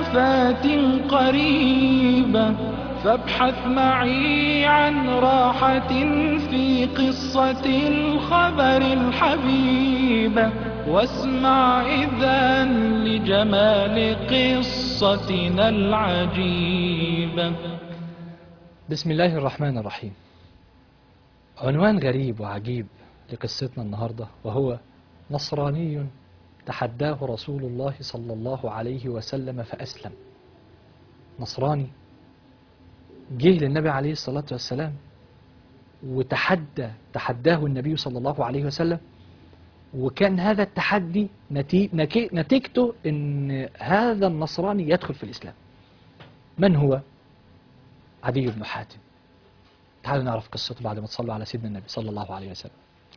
آفات قريبة فابحث معي عن راحة في قصة الخبر الحبيبة واسمع إذا لجمال قصتنا العجيبة بسم الله الرحمن الرحيم عنوان غريب وعجيب لقصتنا النهاردة وهو نصراني تحداه رسول الله صلى الله عليه وسلم فأسلم نصراني جه للنبي عليه الصلاة والسلام وتحدى تحداه النبي صلى الله عليه وسلم وكان هذا التحدي نتي- نكي- نتيجته ان هذا النصراني يدخل في الإسلام من هو عدي بن حاتم تعالوا نعرف قصته بعد ما تصلوا على سيدنا النبي صلى الله عليه وسلم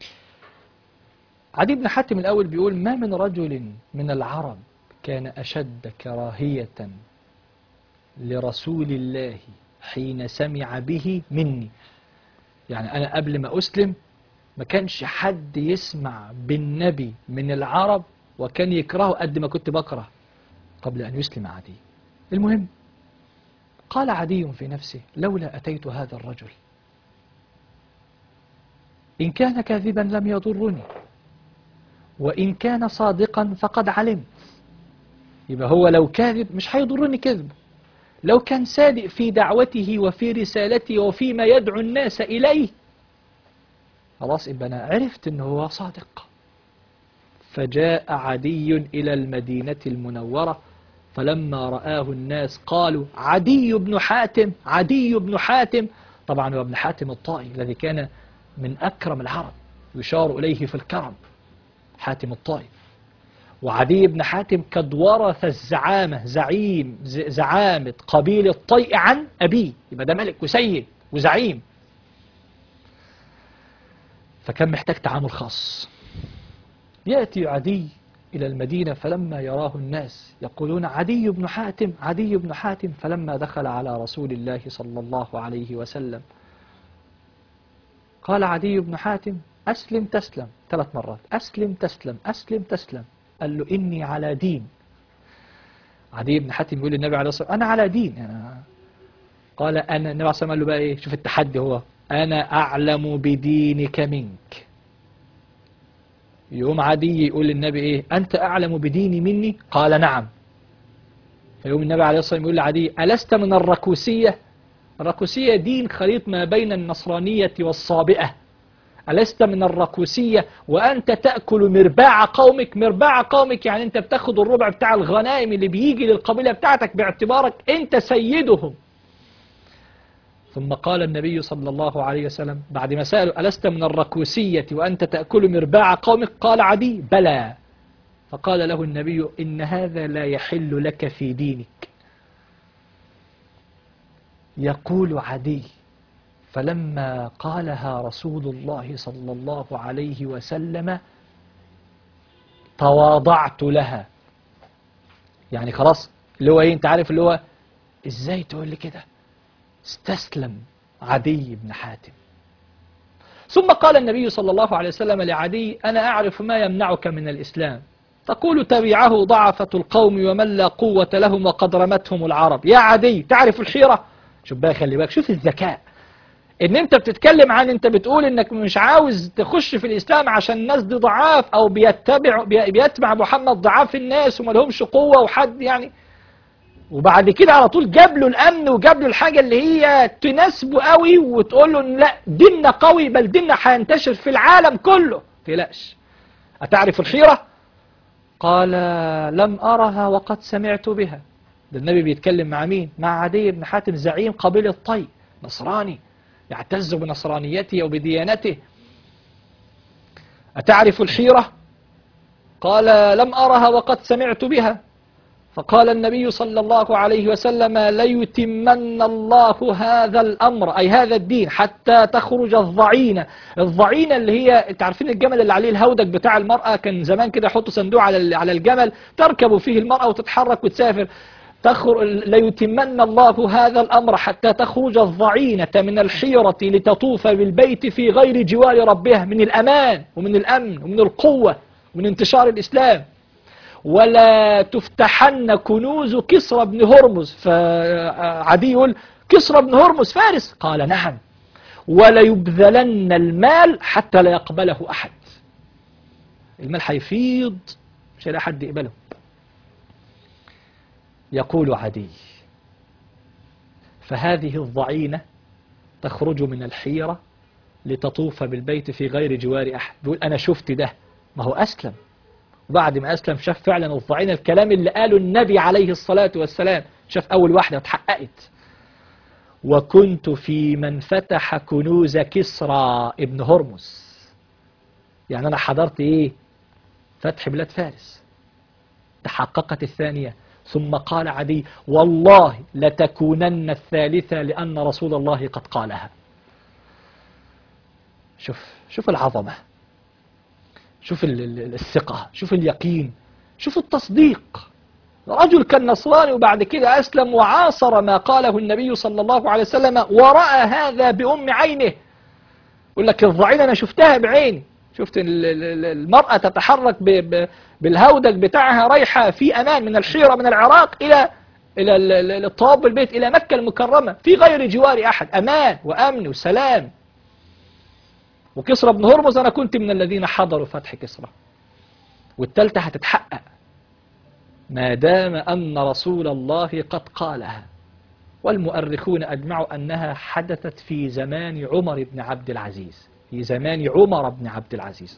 عدي بن حاتم الأول بيقول ما من رجل من العرب كان أشد كراهية لرسول الله حين سمع به مني يعني أنا قبل ما أسلم ما كانش حد يسمع بالنبي من العرب وكان يكرهه قد ما كنت بكره قبل أن يسلم عدي المهم قال عدي في نفسه لولا أتيت هذا الرجل إن كان كاذبا لم يضرني وإن كان صادقا فقد علمت يبقى هو لو كاذب مش هيضرني كذب لو كان صادق في دعوته وفي رسالته وفيما يدعو الناس إليه خلاص يبقى أنا عرفت أنه هو صادق فجاء عدي إلى المدينة المنورة فلما رآه الناس قالوا عدي بن حاتم عدي بن حاتم طبعا هو ابن حاتم الطائي الذي كان من أكرم العرب يشار إليه في الكرم حاتم الطائي وعدي بن حاتم قد ورث الزعامة زعيم ز- زعامة قبيلة طيء عن أبيه يبقى ده ملك وسيد وزعيم فكان محتاج تعامل خاص يأتي عدي إلى المدينة فلما يراه الناس يقولون عدي بن حاتم عدي بن حاتم فلما دخل على رسول الله صلى الله عليه وسلم قال عدي بن حاتم أسلم تسلم ثلاث مرات أسلم تسلم أسلم تسلم قال له إني على دين عدي بن حاتم يقول للنبي عليه الصلاة والسلام أنا على دين أنا قال أنا النبي عليه الصلاة والسلام قال له بقى إيه شوف التحدي هو أنا أعلم بدينك منك يقوم عدي يقول للنبي إيه أنت أعلم بديني مني قال نعم فيقوم النبي عليه الصلاة والسلام يقول لعدي ألست من الركوسية الركوسية دين خليط ما بين النصرانية والصابئة ألست من الركوسية وأنت تأكل مرباع قومك مرباع قومك يعني أنت بتاخد الربع بتاع الغنائم اللي بيجي للقبيلة بتاعتك باعتبارك أنت سيدهم ثم قال النبي صلى الله عليه وسلم بعد ما سألوا ألست من الركوسية وأنت تأكل مرباع قومك قال عدي بلى فقال له النبي إن هذا لا يحل لك في دينك يقول عدي فلما قالها رسول الله صلى الله عليه وسلم تواضعت لها يعني خلاص اللي هو ايه انت عارف اللي هو ازاي تقول لي كده استسلم عدي بن حاتم ثم قال النبي صلى الله عليه وسلم لعدي أنا أعرف ما يمنعك من الإسلام تقول تبعه ضعفة القوم ومن لا قوة لهم وقد رمتهم العرب يا عدي تعرف الحيرة شوف بقى خلي بالك شوف الذكاء ان انت بتتكلم عن انت بتقول انك مش عاوز تخش في الاسلام عشان الناس دي ضعاف او بيتبع بي- بيتبع محمد ضعاف الناس وما لهمش قوة وحد يعني وبعد كده على طول جاب له الامن وجاب له الحاجه اللي هي تناسبه قوي وتقول له إن لا ديننا قوي بل ديننا هينتشر في العالم كله تقلقش اتعرف الحيره قال لم ارها وقد سمعت بها ده النبي بيتكلم مع مين مع عدي بن حاتم زعيم قبيله طي نصراني يعتز بنصرانيته وبديانته اتعرف الحيره قال لم ارها وقد سمعت بها فقال النبي صلى الله عليه وسلم ليتمن الله هذا الأمر أي هذا الدين حتى تخرج الضعينة الضعينة اللي هي انت عارفين الجمل اللي عليه الهودج بتاع المرأة كان زمان كده يحطوا صندوق على على الجمل تركب فيه المرأة وتتحرك وتسافر تخر... ليتمن الله هذا الأمر حتى تخرج الضعينة من الحيرة لتطوف بالبيت في غير جوار ربها من الأمان ومن الأمن ومن القوة ومن انتشار الإسلام ولا تفتحن كنوز كسرى بن هرمز فعدي يقول كسرى بن هرمز فارس قال نعم وليبذلن المال حتى لا يقبله أحد المال هيفيض مش هيلاقي حد يقبله يقول عدي فهذه الضعينة تخرج من الحيرة لتطوف بالبيت في غير جوار أحد بيقول أنا شفت ده ما هو أسلم وبعد ما أسلم شاف فعلا الضعينة الكلام اللي قاله النبي عليه الصلاة والسلام شاف أول واحدة اتحققت وكنت في من فتح كنوز كسرى ابن هرمز يعني أنا حضرت إيه فتح بلاد فارس تحققت الثانية ثم قال عدي والله لتكونن الثالثة لأن رسول الله قد قالها شوف شوف العظمة شوف ال- ال- الثقة شوف اليقين شوف التصديق رجل كان نصراني وبعد كده أسلم وعاصر ما قاله النبي صلى الله عليه وسلم ورأى هذا بأم عينه يقول لك الضعينة أنا شفتها بعيني شفت ال- ال- ال- المرأة تتحرك ب- ب- بالهودج بتاعها رايحة في أمان من الحيرة من العراق إلى إلى ال- ال- الطواف بالبيت إلى مكة المكرمة في غير جوار أحد أمان وأمن وسلام وكسرى بن هرمز أنا كنت من الذين حضروا فتح كسرى والتالتة هتتحقق ما دام أن رسول الله قد قالها والمؤرخون أجمعوا أنها حدثت في زمان عمر بن عبد العزيز في زمان عمر بن عبد العزيز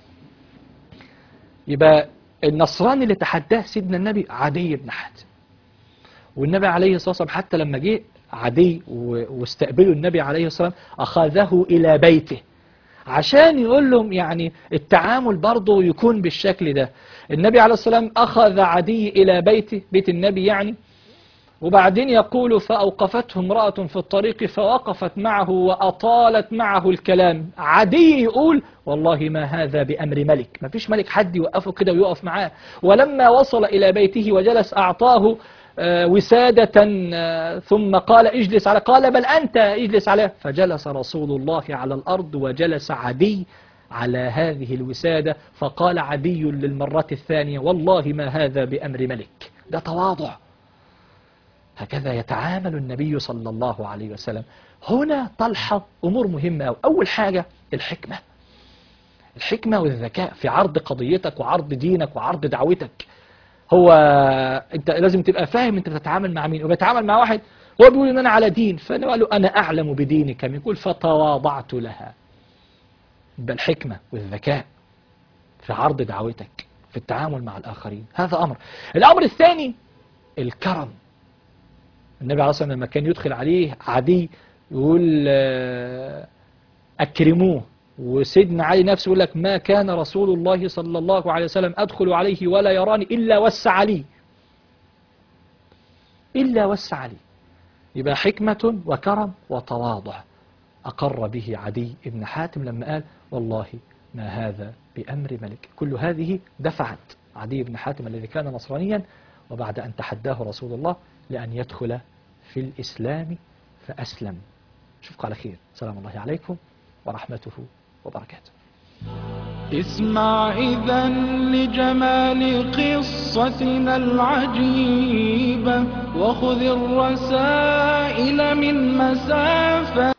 يبقى النصراني اللي تحداه سيدنا النبي عدي بن حاتم والنبي عليه الصلاة والسلام حتى لما جه عدي و- واستقبله النبي عليه الصلاة والسلام أخذه إلى بيته عشان يقول لهم يعني التعامل برضه يكون بالشكل ده النبي عليه الصلاة والسلام أخذ عدي إلى بيته بيت النبي يعني وبعدين يقول فأوقفته امرأة في الطريق فوقفت معه وأطالت معه الكلام عدي يقول والله ما هذا بأمر ملك ما فيش ملك حد يوقفه كده ويقف معاه ولما وصل إلى بيته وجلس أعطاه آه، وسادة آه، ثم قال اجلس على قال بل أنت اجلس عليه فجلس رسول الله على الأرض وجلس عدي على هذه الوسادة فقال عدي للمرة الثانية والله ما هذا بأمر ملك ده تواضع هكذا يتعامل النبي صلى الله عليه وسلم هنا تلحظ أمور مهمة أوي. أول حاجة الحكمة الحكمة والذكاء في عرض قضيتك وعرض دينك وعرض دعوتك هو انت لازم تبقى فاهم انت بتتعامل مع مين وبتعامل مع واحد هو بيقول ان انا على دين فانا قال له انا اعلم بدينك من يقول فتواضعت لها يبقى الحكمة والذكاء في عرض دعوتك في التعامل مع الآخرين هذا أمر الأمر الثاني الكرم النبي عليه الصلاة والسلام لما كان يدخل عليه عدي يقول آه، أكرموه وسيدنا علي نفسه يقول لك ما كان رسول الله صلى الله عليه وسلم أدخل عليه ولا يراني إلا وسع لي إلا وسع لي يبقى حكمة وكرم وتواضع أقر به عدي بن حاتم لما قال والله ما هذا بأمر ملك كل هذه دفعت عدي بن حاتم الذي كان نصرانيا وبعد أن تحداه رسول الله لأن يدخل في الإسلام فأسلم أشوفكم على خير سلام الله عليكم ورحمته وبركاته اسمع إذا لجمال قصتنا العجيبة وخذ الرسائل من مسافة